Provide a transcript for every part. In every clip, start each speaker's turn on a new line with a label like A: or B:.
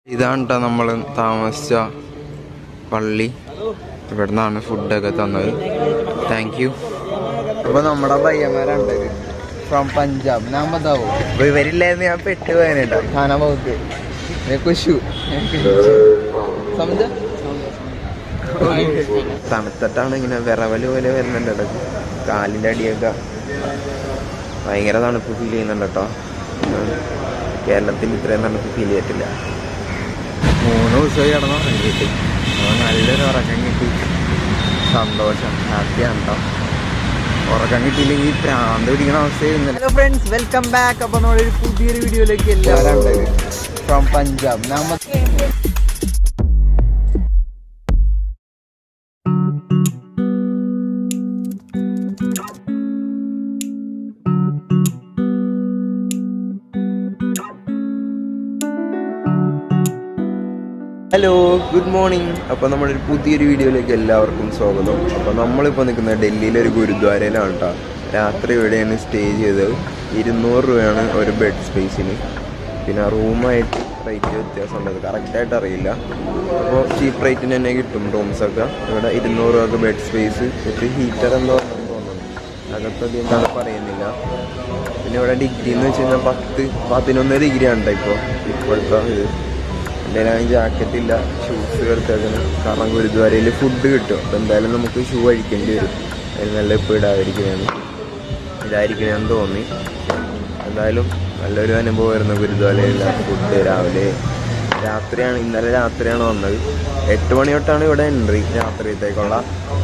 A: ഇതാണ് കേട്ടോ നമ്മൾ താമസിച്ച പള്ളി ഇവിടെ നിന്നാണ് ഫുഡൊക്കെ തന്നത് താങ്ക് യു അപ്പൊ നമ്മുടെ പയ്യന്മാരുണ്ട് ഫ്രോം പഞ്ചാബ് ഞാൻ ബതാവോ അപ്പൊ ഇവരില്ലായിരുന്നു ഞാൻ പെട്ടുപോയനേട്ടാ ഖാനാ ബഹുത്ത് കുശു സമജ തണുത്തിട്ടാണ് ഇങ്ങനെ വിറവല് പോലെ വരുന്നുണ്ട് ഇടയ്ക്ക് കാലിൻ്റെ അടിയൊക്കെ ഭയങ്കര തണുപ്പ് ഫീൽ ചെയ്യുന്നുണ്ട് കേട്ടോ കേരളത്തിൽ ഇത്രയും തണുപ്പ് ഫീൽ ചെയ്തിട്ടില്ല മൂന്ന് ദിവസമായി കിടന്നു ഉറങ്ങിയിട്ട് അപ്പോൾ നല്ലൊരു ഉറക്കം കിട്ടി സന്തോഷം ഹാപ്പിയാണ് കേട്ടോ ഉറക്കം കിട്ടിയില്ലെങ്കിൽ പ്രാന്ത് പിടിക്കണ അവസ്ഥയായിരുന്നു ഹലോ ഫ്രണ്ട്സ് വെൽക്കം ബാക്ക് അപ്പോൾ നമ്മളൊരു പുതിയൊരു വീഡിയോയിലേക്ക് എല്ലാവരും ഫ്രോം പഞ്ചാബ് നമ്മ ഹലോ ഗുഡ് മോർണിംഗ് അപ്പോൾ നമ്മളൊരു പുതിയൊരു വീഡിയോയിലേക്ക് എല്ലാവർക്കും സ്വാഗതം അപ്പോൾ നമ്മളിപ്പോൾ നിൽക്കുന്നത് ഡൽഹിയിലെ ഒരു ഗുരുദ്വാരയിലാണ് കേട്ടോ രാത്രി ഇവിടെയാണ് സ്റ്റേ ചെയ്തത് ഇരുന്നൂറ് രൂപയാണ് ഒരു ബെഡ് സ്പേസിന് പിന്നെ റൂമായിട്ട് റേറ്റ് വ്യത്യാസമുണ്ട് കറക്റ്റായിട്ട് അറിയില്ല അപ്പോൾ ചീപ്പ് റേറ്റിന് തന്നെ കിട്ടും റൂംസൊക്കെ ഇവിടെ ഇരുന്നൂറ് രൂപക്ക് ബെഡ് സ്പേസ് വിത്ത് ഹീറ്റർ എന്തോ ഉണ്ടെന്ന് തോന്നുന്നു അകത്തത് എന്താണ് പറയുന്നില്ല പിന്നെ ഇവിടെ ഡിഗ്രി എന്ന് വെച്ച് കഴിഞ്ഞാൽ പത്ത് പതിനൊന്ന് ഡിഗ്രി ആണ് ഇപ്പോൾ ഇപ്പോഴത്തെ ഇത് എൻ്റെ കയ്യിൽ ജാക്കറ്റ് ഇല്ല ഷൂസ് എടുത്തേക്കണം കാരണം ഗുരുദ്വാരയിൽ ഫുഡ് കിട്ടും അപ്പോൾ എന്തായാലും നമുക്ക് ഷൂ അഴിക്കേണ്ടി വരും അതിന് നല്ല ഇപ്പോൾ ഇടാതിരിക്കണമെന്ന് ഇതായിരിക്കണമെന്ന് തോന്നി എന്തായാലും നല്ലൊരു അനുഭവമായിരുന്നു ഗുരുദ്വാരയിലെ ഫുഡ് രാവിലെ രാത്രിയാണ് ഇന്നലെ രാത്രിയാണ് വന്നത് എട്ട് മണി തൊട്ടാണ് ഇവിടെ എൻട്രി രാത്രിയത്തേക്കുള്ള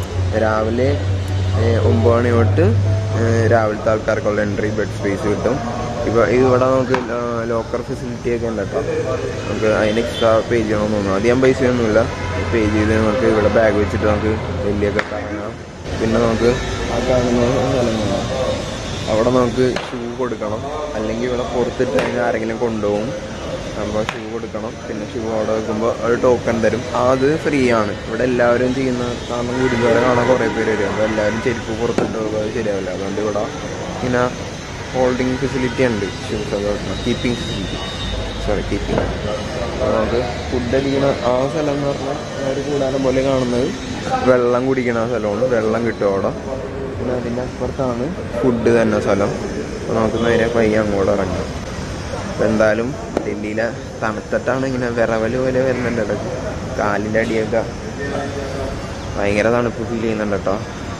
A: രാവിലെ ഏഹ്, ഒമ്പത് മണി തൊട്ട് ഏഹ്, രാവിലത്തെ ആൾക്കാർക്കുള്ള എൻട്രി ബെഡ് സ്പേസ് കിട്ടും ഇപ്പോൾ ഇവിടെ നമുക്ക് ലോക്കർ ഫെസിലിറ്റി ഒക്കെ ഉണ്ട് കേട്ടോ നമുക്ക് അതിന് എക്സ്ട്രാ പേ ചെയ്യണമെന്ന് തോന്നുന്നു അധികം പൈസയൊന്നുമില്ല പേ ചെയ്ത് നമുക്ക് ഇവിടെ ബാഗ് വെച്ചിട്ട് നമുക്ക് വലിയൊക്കെ കറങ്ങാം പിന്നെ നമുക്ക് ആ കാണുന്ന സ്ഥലങ്ങളാണ് അവിടെ നമുക്ക് ഷൂ കൊടുക്കണം അല്ലെങ്കിൽ ഇവിടെ പുറത്തിട്ട് കഴിഞ്ഞാൽ ആരെങ്കിലും കൊണ്ടുപോകും അപ്പോൾ ഷൂ കൊടുക്കണം പിന്നെ ഷൂ അവിടെ വെക്കുമ്പോൾ ഒരു ടോക്കൺ തരും അത് ഫ്രീ ആണ് ഇവിടെ എല്ലാവരും ചെയ്യുന്ന കാരണം ഗുരുദ്വാര കാണാൻ കുറേ പേര് വരും അപ്പോൾ എല്ലാവരും ചെരുപ്പ് പുറത്തിട്ട് പോകുമ്പോൾ അത് ശരിയാവില്ല അതുകൊണ്ട് ഇവിടെ ഇങ്ങനെ ഹോൾഡിങ് ഫെസിലിറ്റി ഉണ്ട് ഷൂസ് ഒക്കെ വെക്കണം കീപ്പിംഗ് ഫെസിലിറ്റി സോറി കീപ്പിംഗ് നമുക്ക് ഫുഡ് അടിക്കുന്ന ആ സ്ഥലം എന്ന് പറഞ്ഞാൽ ഒരു കൂടാരം പോലെ കാണുന്നത് വെള്ളം കുടിക്കുന്ന ആ സ്ഥലമാണ് വെള്ളം കിട്ടും അവിടെ പിന്നെ അതിൻ്റെ അപ്പുറത്താണ് ഫുഡ് തന്നെ സ്ഥലം അപ്പോൾ നമുക്ക് നേരെ പയ്യെ അങ്ങോട്ട് ഇറങ്ങാം അപ്പോൾ എന്തായാലും ഡൽഹിയിലെ തണുത്തിട്ടാണ് ഇങ്ങനെ വിറവല് പോലെ വരുന്നുണ്ട് ഇടയ്ക്ക് കാലിൻ്റെ അടിയൊക്കെ ഭയങ്കര തണുപ്പ് ഫീൽ ചെയ്യുന്നുണ്ട് കേട്ടോ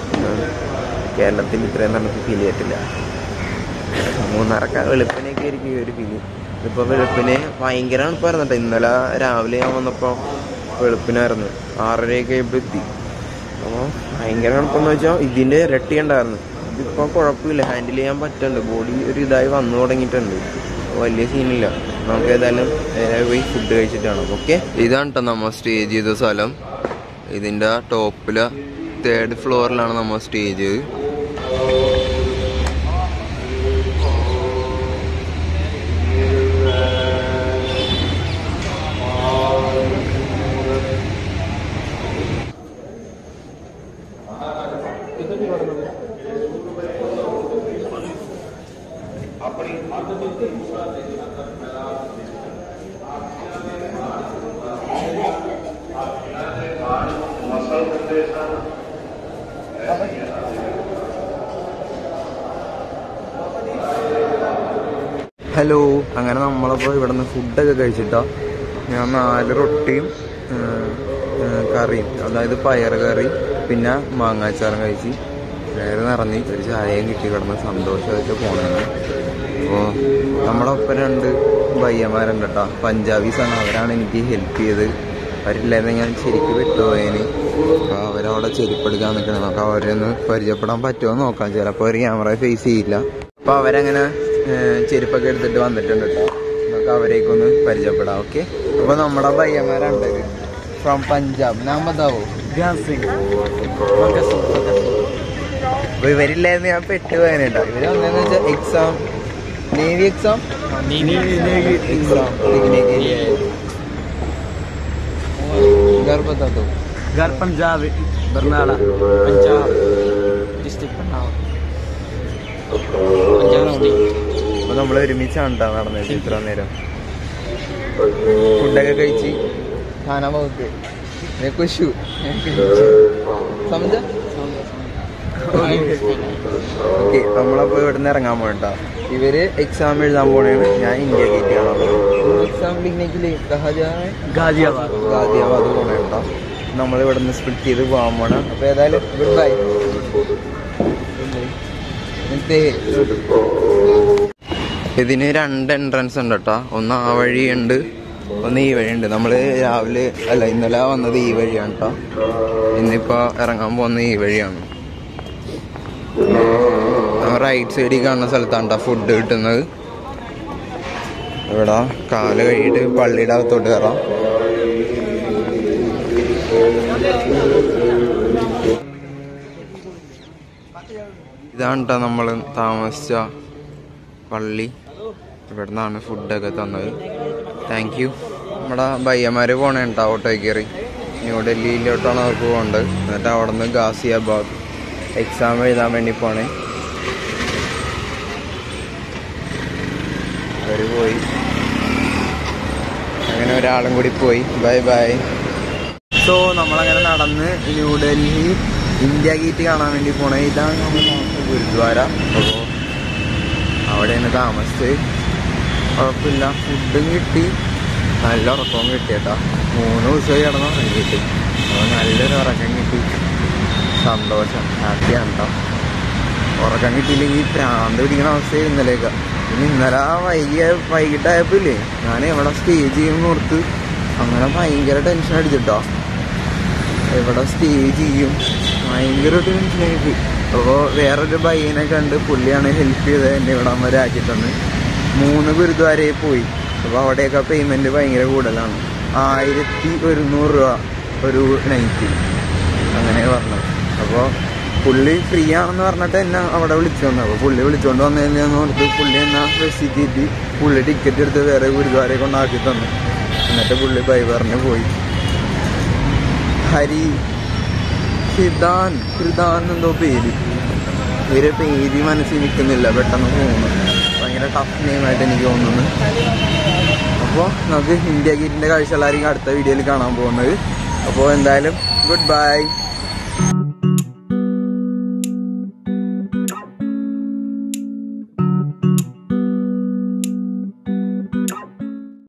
A: കേരളത്തിൽ ഇത്രയും തണുപ്പ് ഫീൽ ചെയ്തിട്ടില്ല മൂന്നാറൊക്കെ വെളുപ്പിനൊക്കെ ആയിരിക്കും ഈ ഒരു ഫീല് ഇതിപ്പോൾ വെളുപ്പിന് ഭയങ്കര തണുപ്പായിരുന്നു കേട്ടോ ഇന്നലെ രാവിലെ ഞാൻ വന്നപ്പോൾ വെളുപ്പിനായിരുന്നു ആറരയൊക്കെ ആയപ്പോൾ എത്തി അപ്പോൾ ഭയങ്കര തണുപ്പെന്ന് വെച്ചാൽ ഇതിൻ്റെ ഇരട്ടി ഉണ്ടായിരുന്നു ഇതിപ്പോൾ കുഴപ്പമില്ല ഹാൻഡിൽ ചെയ്യാൻ പറ്റുന്നുണ്ട് ബോഡി ഒരു ഇതായി വന്നു തുടങ്ങിയിട്ടുണ്ട് വലിയ സീനില്ല നമുക്ക് ഏതായാലും നേരെ പോയി ഫുഡ് കഴിച്ചിട്ടാണ് ഓക്കെ ഇതാണ് കേട്ടോ നമ്മൾ സ്റ്റേ ചെയ്ത സ്ഥലം ഇതിൻ്റെ ടോപ്പില് തേർഡ് ഫ്ലോറിലാണ് നമ്മൾ സ്റ്റേ ചെയ്തത് ഹലോ അങ്ങനെ നമ്മളപ്പോൾ ഇവിടെ നിന്ന് ഫുഡൊക്കെ കഴിച്ചിട്ടാ ഞാൻ നാല് റൊട്ടിയും ആ, ആ, കറിയും അതായത് പയർ കറി പിന്നെ മാങ്ങാച്ചാറും കഴിച്ച് വേറെ നിറഞ്ഞ് ഒരു ചായയും കിട്ടി കിടന്ന് സന്തോഷമായിട്ട് പോണേന്ന് അപ്പോൾ നമ്മുടെ ഒപ്പം രണ്ട് പയ്യന്മാരുണ്ട് കേട്ടോ പഞ്ചാബീസാണ് അവരാണ് എനിക്ക് ഹെൽപ്പ് ചെയ്ത് അവരില്ലായിരുന്നു ഞാൻ ശരിക്കും വിട്ടുപോയേന് അപ്പോൾ അവരവിടെ ചെരുപ്പെടുക്കാൻ നിൽക്കണം നമുക്ക് അവരെ ഒന്ന് പരിചയപ്പെടാൻ പറ്റുമോ എന്ന് നോക്കാം ചിലപ്പോൾ ഒരു ക്യാമറ ഫേസ് ചെയ്യില്ല അപ്പോൾ അവരങ്ങനെ ഏഹ്, ചെരുപ്പൊക്കെ എടുത്തിട്ട് വന്നിട്ടുണ്ട് കേട്ടോ നമുക്ക് അവരേക്കൊന്ന് പരിചയപ്പെടാം ഓക്കെ അപ്പോൾ നമ്മുടെ പയ്യന്മാരുണ്ട് ഫ്രോം പഞ്ചാബ് ഞാൻ ബതാവോ അപ്പോൾ ഇവരില്ലായിരുന്നു ഞാൻ പെട്ടുപോയനേട്ടോ ഇവര് വന്നതെന്ന് വെച്ചാൽ എക്സാം നേവി എക്സാം എക്സാം घर बता दो
B: घर पंजाब बरनाला पंजाब डिस्ट्रिक्ट बरनाला पंजाब रौंडी
A: അപ്പോൾ നമ്മൾ ഒരുമിച്ചാണ് ട്ടോ നടന്നത് ഇത്ര നേരം ഫുഡൊക്കെ കഴിച്ച് खाना बहुत है मैं खुश हूँ समझा ഓക്കെ നമ്മളപ്പോൾ ഇവിടുന്ന് ഇറങ്ങാൻ പോകണ്ട ഇവര് എക്സാം എഴുതാൻ പോണേണ് ഞാൻ ഇന്ത്യ ഗേറ്റ് കാണാൻ എക്സാം ലിഖ്നേക്ക് കഹാ ജാ രഹേ ഹൈ?
B: गाजियाबाद
A: ഗാദിയാബാദ് പോണേണ്ട നമ്മൾ ഇവിടെ നിന്ന് സ്പ്ലിറ്റ് ചെയ്ത് പോകാൻ പോണം അപ്പോൾ ഏതായാലും ഗുഡ് ബൈ ഇതിന് രണ്ട് എൻട്രൻസ് ഉണ്ട് കേട്ടോ ഒന്ന് ആ വഴിയുണ്ട് ഒന്ന് ഈ വഴിയുണ്ട് നമ്മൾ രാവിലെ അല്ല ഇന്നലെ വന്നത് ഈ വഴിയാണ് കേട്ടോ ഇന്നിപ്പോൾ ഇറങ്ങാൻ പോകുന്നത് ഈ വഴിയാണ് റൈറ്റ് സൈഡിൽ കാണുന്ന സ്ഥലത്താണ് കേട്ടോ ഫുഡ് കിട്ടുന്നത് ഇവിടെ കാല് കഴിയിട്ട് പള്ളിയുടെ അകത്തോട്ട് കയറാം ഇതാണ് കേട്ടോ നമ്മൾ താമസിച്ച പള്ളി ഇവിടെ നിന്നാണ് ഫുഡൊക്കെ തന്നത് താങ്ക് യു നമ്മുടെ പയ്യന്മാർ പോണേ കേട്ടോ ഓട്ടോ കയറി ന്യൂഡൽഹിയിലോട്ടാണ് അവർക്ക് പോകേണ്ടത് എന്നിട്ട് അവിടെ നിന്ന് ഗാസിയാബാദ് എക്സാം എഴുതാൻ വേണ്ടി പോണേ അവർ പോയി അങ്ങനെ ഒരാളും കൂടി പോയി ബൈ ബൈ സോ നമ്മളങ്ങനെ നടന്ന് ന്യൂഡൽഹി ഇന്ത്യ ഗേറ്റ് കാണാൻ വേണ്ടി പോണേ ഇതാണ് നമ്മൾ താമസിച്ച ഗുരുദ്വാര അപ്പോൾ അവിടെയാണ് താമസിച്ച് കുഴപ്പമില്ല ഫുഡും കിട്ടി നല്ല ഉറക്കവും കിട്ടി കേട്ടോ മൂന്ന് ദിവസമായി കിടന്ന് ഉറങ്ങി കിട്ടി അപ്പോൾ നല്ലൊരു ഉറക്കം കിട്ടി സന്തോഷം ഹാപ്പിയാണ് കേട്ടോ ഉറക്കം കിട്ടിയില്ലെങ്കിൽ പ്രാന്ത് പിടിക്കുന്ന അവസ്ഥ ഇന്നലേക്ക് പിന്നെ ഇന്നലെ ആ വൈകിയ വൈകിട്ടായപ്പോ ഇല്ലേ ഞാൻ എവിടെ സ്റ്റേ ചെയ്യുമെന്ന് ഓർത്ത് അങ്ങനെ ഭയങ്കര ടെൻഷൻ അടിച്ചിട്ടോ എവിടെ സ്റ്റേ ചെയ്യും ഭയങ്കര ടെൻഷനായിട്ട് അപ്പോൾ വേറൊരു ബയ്യനെ കണ്ട് പുള്ളിയാണ് ഹെൽപ്പ് ചെയ്തത് എന്നെ ഇവിടെ വരെ ആക്കി തന്ന് മൂന്ന് ഗുരുദ്വാരയിൽ പോയി അപ്പോൾ അവിടെയൊക്കെ പേയ്മെൻറ്റ് ഭയങ്കര കൂടുതലാണ് ആയിരത്തി ഒരുന്നൂറ് രൂപ ഒരു നൈറ്റ് അങ്ങനെ പറഞ്ഞത് അപ്പോൾ പുള്ളി ഫ്രീ ആണെന്ന് പറഞ്ഞിട്ട് എന്നെ അവിടെ വിളിച്ചു വന്നു അപ്പോൾ പുള്ളി വിളിച്ചുകൊണ്ട് വന്നതിലെന്ന് ഓർത്ത് പുള്ളി എന്നെ റെസീറ്റ് ചെയ്ത് പുള്ളി ടിക്കറ്റ് എടുത്ത് വേറെ ഗുരുദ്വാരയെ കൊണ്ടാക്കി തന്നു എന്നിട്ട് പുള്ളി ബൈ പറഞ്ഞ് പോയി ഹരി ഹിദാൻ ഹിദാൻ എന്തോ പേര് ഇവരെ പേര് മനസ്സിൽ നിൽക്കുന്നില്ല പെട്ടെന്ന് പോകുന്നു ഭയങ്കര ടഫ് നെയിമായിട്ട് എനിക്ക് തോന്നുന്നു അപ്പോൾ നമുക്ക് ഇന്ത്യ ഗേറ്റിൻ്റെ കാഴ്ചകളായിരിക്കും അടുത്ത വീഡിയോയിൽ കാണാൻ പോകുന്നത് അപ്പോൾ എന്തായാലും ഗുഡ് ബൈ